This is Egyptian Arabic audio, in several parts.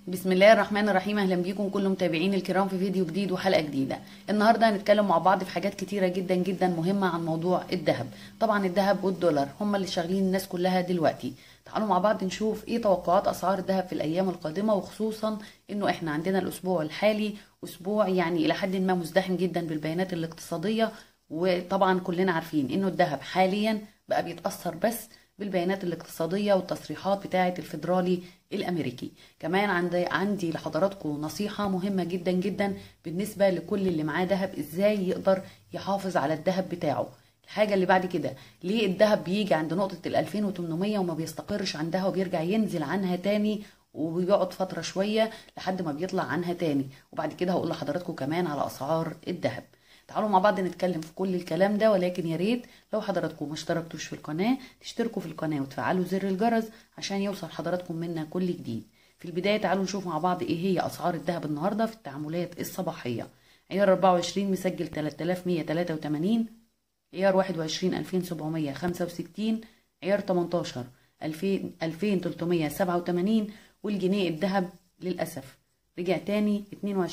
بسم الله الرحمن الرحيم اهلا بيكم كل متابعين الكرام في فيديو جديد وحلقه جديده النهارده هنتكلم مع بعض في حاجات كتيره جدا جدا مهمه عن موضوع الذهب طبعا الذهب والدولار هم اللي شاغلين الناس كلها دلوقتي تعالوا مع بعض نشوف ايه توقعات اسعار الذهب في الايام القادمه وخصوصا انه احنا عندنا الاسبوع الحالي اسبوع يعني الى حد ما مزدحم جدا بالبيانات الاقتصاديه وطبعا كلنا عارفين انه الذهب حاليا بقى بيتاثر بس بالبيانات الاقتصادية والتصريحات بتاعة الفيدرالي الأمريكي كمان عندي, عندي لحضراتكم نصيحة مهمة جدا جدا بالنسبة لكل اللي معاه ذهب ازاي يقدر يحافظ على الذهب بتاعه الحاجة اللي بعد كده ليه الذهب بيجي عند نقطة ال 2800 وما بيستقرش عندها وبيرجع ينزل عنها تاني وبيقعد فترة شوية لحد ما بيطلع عنها تاني وبعد كده هقول لحضراتكم كمان على أسعار الذهب تعالوا مع بعض نتكلم في كل الكلام ده ولكن يا ريت لو حضراتكم ما اشتركتوش في القناه تشتركوا في القناه وتفعلوا زر الجرس عشان يوصل حضراتكم منا كل جديد في البدايه تعالوا نشوف مع بعض ايه هي اسعار الذهب النهارده في التعاملات الصباحيه عيار 24 مسجل 3183 عيار 21 2765 عيار 18 2000 2387 والجنيه الذهب للاسف رجع تاني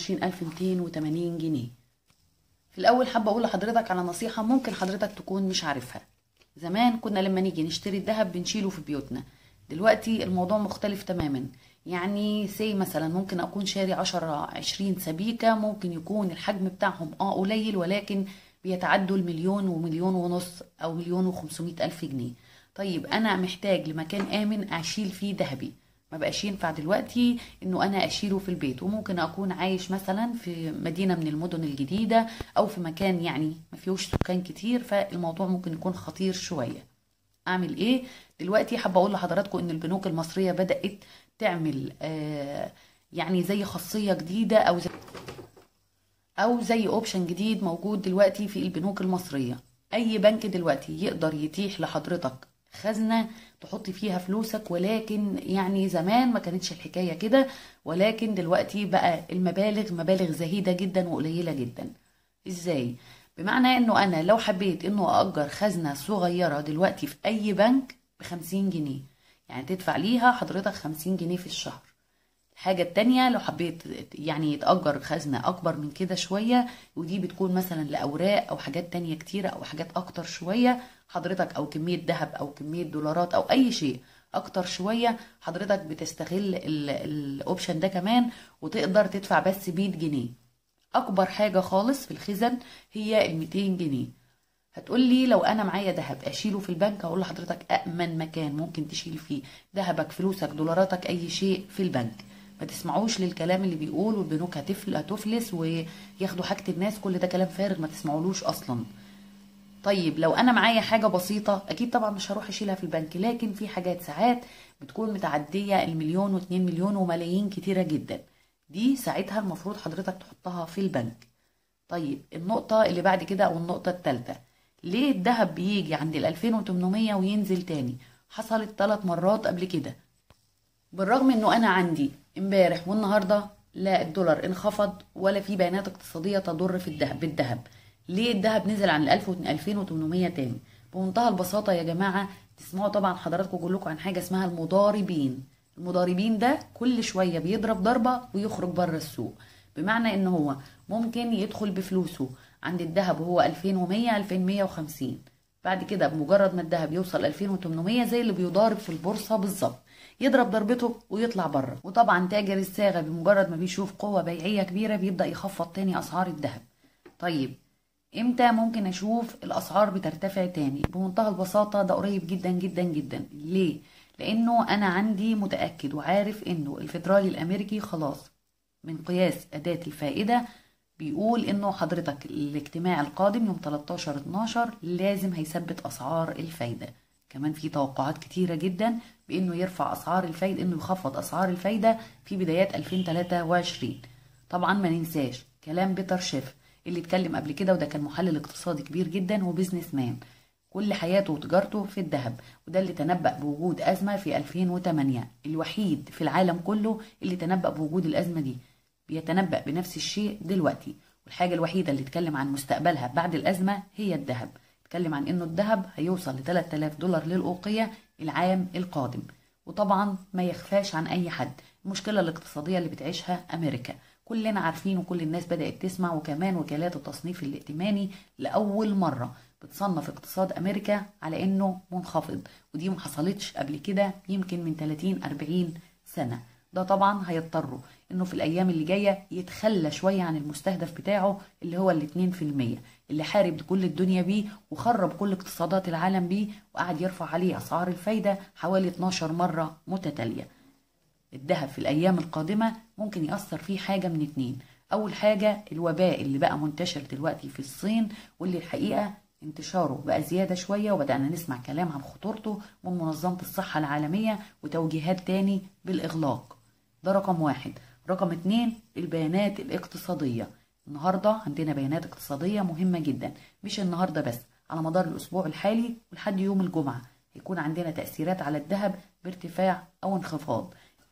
22280 جنيه في الاول حابه اقول لحضرتك على نصيحه ممكن حضرتك تكون مش عارفها زمان كنا لما نيجي نشتري الذهب بنشيله في بيوتنا دلوقتي الموضوع مختلف تماما يعني سي مثلا ممكن اكون شاري 10 20 سبيكه ممكن يكون الحجم بتاعهم اه قليل ولكن بيتعدوا المليون ومليون ونص او مليون وخمسمائة الف جنيه طيب انا محتاج لمكان امن اشيل فيه ذهبي ما بقاش ينفع دلوقتي انه انا اشيله في البيت وممكن اكون عايش مثلا في مدينه من المدن الجديده او في مكان يعني ما فيهوش سكان كتير فالموضوع ممكن يكون خطير شويه اعمل ايه دلوقتي حابه اقول لحضراتكم ان البنوك المصريه بدات تعمل آه يعني زي خاصيه جديده او زي او زي اوبشن جديد موجود دلوقتي في البنوك المصريه اي بنك دلوقتي يقدر يتيح لحضرتك خزنة تحطي فيها فلوسك ولكن يعني زمان ما كانتش الحكاية كده ولكن دلوقتي بقى المبالغ مبالغ زهيدة جدا وقليلة جدا ازاي بمعنى انه انا لو حبيت انه اجر خزنة صغيرة دلوقتي في اي بنك بخمسين جنيه يعني تدفع ليها حضرتك خمسين جنيه في الشهر الحاجة التانية لو حبيت يعني يتأجر خزنة أكبر من كده شوية ودي بتكون مثلا لأوراق أو حاجات تانية كتيرة أو حاجات أكتر شوية حضرتك أو كمية ذهب أو كمية دولارات أو أي شيء أكتر شوية حضرتك بتستغل الأوبشن ده كمان وتقدر تدفع بس 100 جنيه أكبر حاجة خالص في الخزن هي ال 200 جنيه هتقول لي لو انا معايا ذهب اشيله في البنك اقول لحضرتك امن مكان ممكن تشيل فيه ذهبك فلوسك دولاراتك اي شيء في البنك ما تسمعوش للكلام اللي بيقول والبنوك هتفل هتفلس وياخدوا حاجة الناس كل ده كلام فارغ ما تسمعولوش اصلا طيب لو انا معايا حاجة بسيطة اكيد طبعا مش هروح اشيلها في البنك لكن في حاجات ساعات بتكون متعدية المليون واتنين مليون وملايين كتيرة جدا دي ساعتها المفروض حضرتك تحطها في البنك طيب النقطة اللي بعد كده او النقطة التالتة ليه الذهب بيجي عند ال 2800 وينزل تاني حصلت ثلاث مرات قبل كده بالرغم انه انا عندي امبارح والنهارده لا الدولار انخفض ولا في بيانات اقتصاديه تضر في الذهب بالذهب ليه الذهب نزل عن ال 2800 تاني بمنتهى البساطه يا جماعه تسمعوا طبعا حضراتكم كلكم عن حاجه اسمها المضاربين المضاربين ده كل شويه بيضرب ضربه ويخرج بره السوق بمعنى ان هو ممكن يدخل بفلوسه عند الذهب وهو 2100 2150 بعد كده بمجرد ما الذهب يوصل 2800 زي اللي بيضارب في البورصه بالظبط يضرب ضربته ويطلع بره وطبعا تاجر الصاغه بمجرد ما بيشوف قوه بيعيه كبيره بيبدا يخفض تاني اسعار الذهب طيب امتى ممكن اشوف الاسعار بترتفع تاني بمنتهى البساطه ده قريب جدا جدا جدا ليه لانه انا عندي متاكد وعارف انه الفيدرالي الامريكي خلاص من قياس اداه الفائده بيقول انه حضرتك الاجتماع القادم يوم 13 12 لازم هيثبت اسعار الفايده كمان في توقعات كتيرة جدا بانه يرفع اسعار الفايدة انه يخفض اسعار الفايدة في بدايات 2023 طبعا ما ننساش كلام بيتر شيف اللي اتكلم قبل كده وده كان محلل اقتصادي كبير جدا وبزنس مان كل حياته وتجارته في الذهب وده اللي تنبأ بوجود أزمة في 2008 الوحيد في العالم كله اللي تنبأ بوجود الأزمة دي بيتنبأ بنفس الشيء دلوقتي والحاجة الوحيدة اللي اتكلم عن مستقبلها بعد الأزمة هي الذهب اتكلم عن انه الذهب هيوصل ل 3000 دولار للأوقية العام القادم وطبعا ما يخفاش عن اي حد المشكلة الاقتصادية اللي بتعيشها أمريكا كلنا عارفين وكل الناس بدأت تسمع وكمان وكالات التصنيف الائتماني لأول مرة بتصنف اقتصاد أمريكا على إنه منخفض ودي ما حصلتش قبل كده يمكن من 30 40 سنة ده طبعا هيضطروا انه في الايام اللي جايه يتخلى شويه عن المستهدف بتاعه اللي هو الاتنين في المية اللي حارب كل الدنيا بيه وخرب كل اقتصادات العالم بيه وقعد يرفع عليه اسعار الفايده حوالي 12 مره متتاليه الذهب في الايام القادمه ممكن ياثر فيه حاجه من اتنين اول حاجه الوباء اللي بقى منتشر دلوقتي في الصين واللي الحقيقه انتشاره بقى زيادة شوية وبدأنا نسمع كلام عن خطورته من منظمة الصحة العالمية وتوجيهات تاني بالإغلاق ده رقم واحد رقم اتنين البيانات الاقتصادية النهاردة عندنا بيانات اقتصادية مهمة جدا مش النهاردة بس على مدار الأسبوع الحالي ولحد يوم الجمعة هيكون عندنا تأثيرات على الذهب بارتفاع أو انخفاض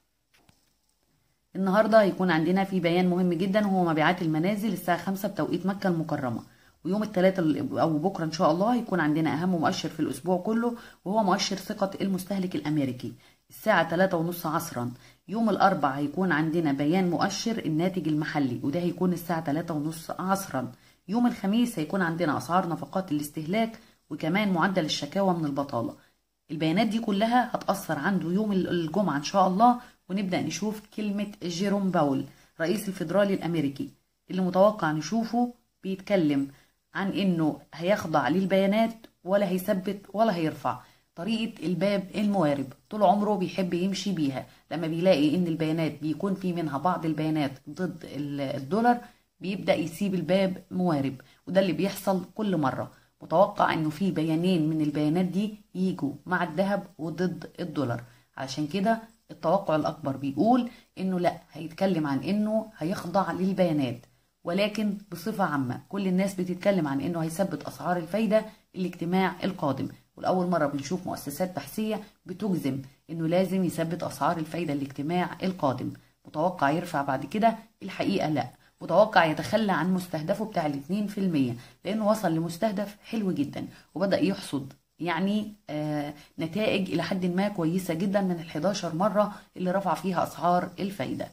النهاردة هيكون عندنا في بيان مهم جدا وهو مبيعات المنازل الساعة 5 بتوقيت مكة المكرمة ويوم الثلاثاء او بكره ان شاء الله هيكون عندنا اهم مؤشر في الاسبوع كله وهو مؤشر ثقه المستهلك الامريكي الساعه 3 ونص عصرا يوم الاربع هيكون عندنا بيان مؤشر الناتج المحلي وده هيكون الساعه 3 ونص عصرا يوم الخميس هيكون عندنا اسعار نفقات الاستهلاك وكمان معدل الشكاوى من البطاله البيانات دي كلها هتاثر عنده يوم الجمعه ان شاء الله ونبدا نشوف كلمه جيروم باول رئيس الفيدرالي الامريكي اللي متوقع نشوفه بيتكلم عن انه هيخضع للبيانات ولا هيثبت ولا هيرفع طريقة الباب الموارب طول عمره بيحب يمشي بيها لما بيلاقي ان البيانات بيكون في منها بعض البيانات ضد الدولار بيبدأ يسيب الباب موارب وده اللي بيحصل كل مرة متوقع انه في بيانين من البيانات دي يجوا مع الذهب وضد الدولار علشان كده التوقع الاكبر بيقول انه لا هيتكلم عن انه هيخضع للبيانات ولكن بصفة عامة كل الناس بتتكلم عن انه هيثبت اسعار الفايدة الاجتماع القادم ولأول مرة بنشوف مؤسسات بحثية بتجزم انه لازم يثبت اسعار الفايدة الاجتماع القادم متوقع يرفع بعد كده الحقيقة لا متوقع يتخلى عن مستهدفه بتاع الاتنين في المية لانه وصل لمستهدف حلو جدا وبدأ يحصد يعني آه نتائج إلى حد ما كويسة جدا من ال 11 مرة اللي رفع فيها أسعار الفايدة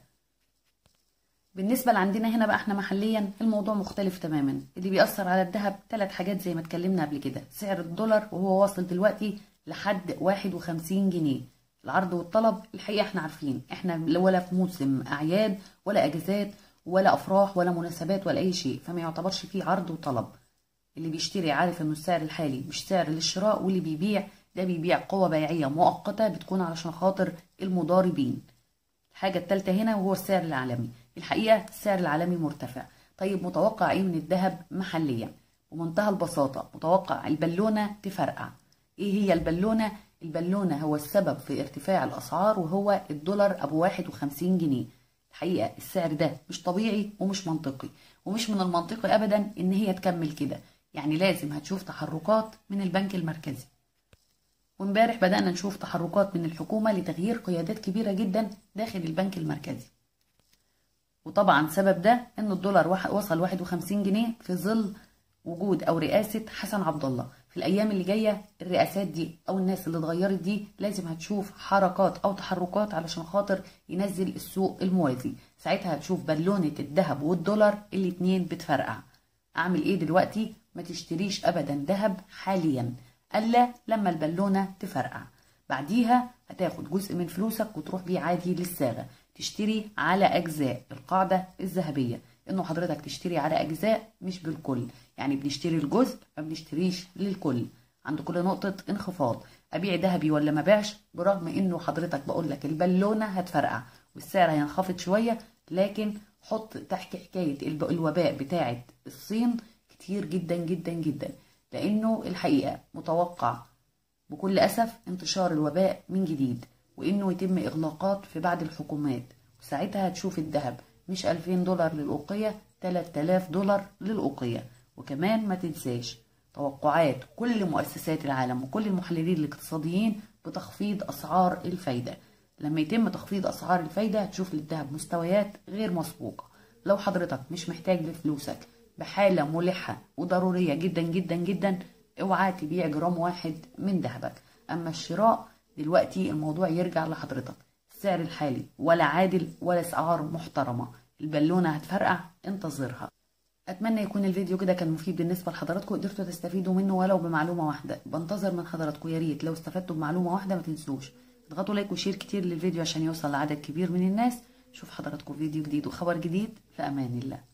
بالنسبة لعندنا هنا بقى احنا محليا الموضوع مختلف تماما اللي بيأثر على الذهب ثلاث حاجات زي ما اتكلمنا قبل كده سعر الدولار وهو واصل دلوقتي لحد 51 جنيه العرض والطلب الحقيقة احنا عارفين احنا ولا في موسم أعياد ولا أجازات ولا أفراح ولا مناسبات ولا أي شيء فما يعتبرش فيه عرض وطلب اللي بيشتري عارف انه السعر الحالي مش سعر للشراء واللي بيبيع ده بيبيع قوة بيعية مؤقتة بتكون علشان خاطر المضاربين الحاجة التالتة هنا وهو السعر العالمي الحقيقة السعر العالمي مرتفع طيب متوقع ايه من الذهب محليا بمنتهى البساطة متوقع البالونة تفرقع ايه هي البالونة البالونة هو السبب في ارتفاع الأسعار وهو الدولار أبو 51 جنيه الحقيقة السعر ده مش طبيعي ومش منطقي ومش من المنطقي أبدا إن هي تكمل كده يعني لازم هتشوف تحركات من البنك المركزي وامبارح بدأنا نشوف تحركات من الحكومة لتغيير قيادات كبيرة جدا داخل البنك المركزي وطبعا سبب ده ان الدولار وصل 51 جنيه في ظل وجود او رئاسة حسن عبد الله في الايام اللي جاية الرئاسات دي او الناس اللي اتغيرت دي لازم هتشوف حركات او تحركات علشان خاطر ينزل السوق الموازي ساعتها هتشوف بالونة الذهب والدولار الاتنين بتفرقع اعمل ايه دلوقتي ما تشتريش ابدا ذهب حاليا الا لما البالونة تفرقع بعديها هتاخد جزء من فلوسك وتروح بيه عادي للصاغة تشتري على أجزاء القاعدة الذهبية إنه حضرتك تشتري على أجزاء مش بالكل يعني بنشتري الجزء ما بنشتريش للكل عند كل نقطة انخفاض أبيع ذهبي ولا ما بيعش برغم إنه حضرتك بقول لك البالونة هتفرقع والسعر هينخفض شوية لكن حط تحت حكاية الوباء بتاعة الصين كتير جدا جدا جدا لأنه الحقيقة متوقع بكل أسف انتشار الوباء من جديد وإنه يتم إغلاقات في بعض الحكومات وساعتها هتشوف الذهب مش 2000 دولار للأوقية 3000 دولار للأوقية وكمان ما تنساش توقعات كل مؤسسات العالم وكل المحللين الاقتصاديين بتخفيض أسعار الفايدة لما يتم تخفيض أسعار الفايدة هتشوف للذهب مستويات غير مسبوقة لو حضرتك مش محتاج لفلوسك بحالة ملحة وضرورية جدا جدا جدا اوعى تبيع جرام واحد من ذهبك أما الشراء دلوقتي الموضوع يرجع لحضرتك السعر الحالي ولا عادل ولا اسعار محترمه البالونه هتفرقع انتظرها اتمنى يكون الفيديو كده كان مفيد بالنسبه لحضراتكم قدرتوا تستفيدوا منه ولو بمعلومه واحده بنتظر من حضراتكم يا ريت لو استفدتوا بمعلومه واحده ما تنسوش اضغطوا لايك وشير كتير للفيديو عشان يوصل لعدد كبير من الناس اشوف حضراتكم فيديو جديد وخبر جديد في امان الله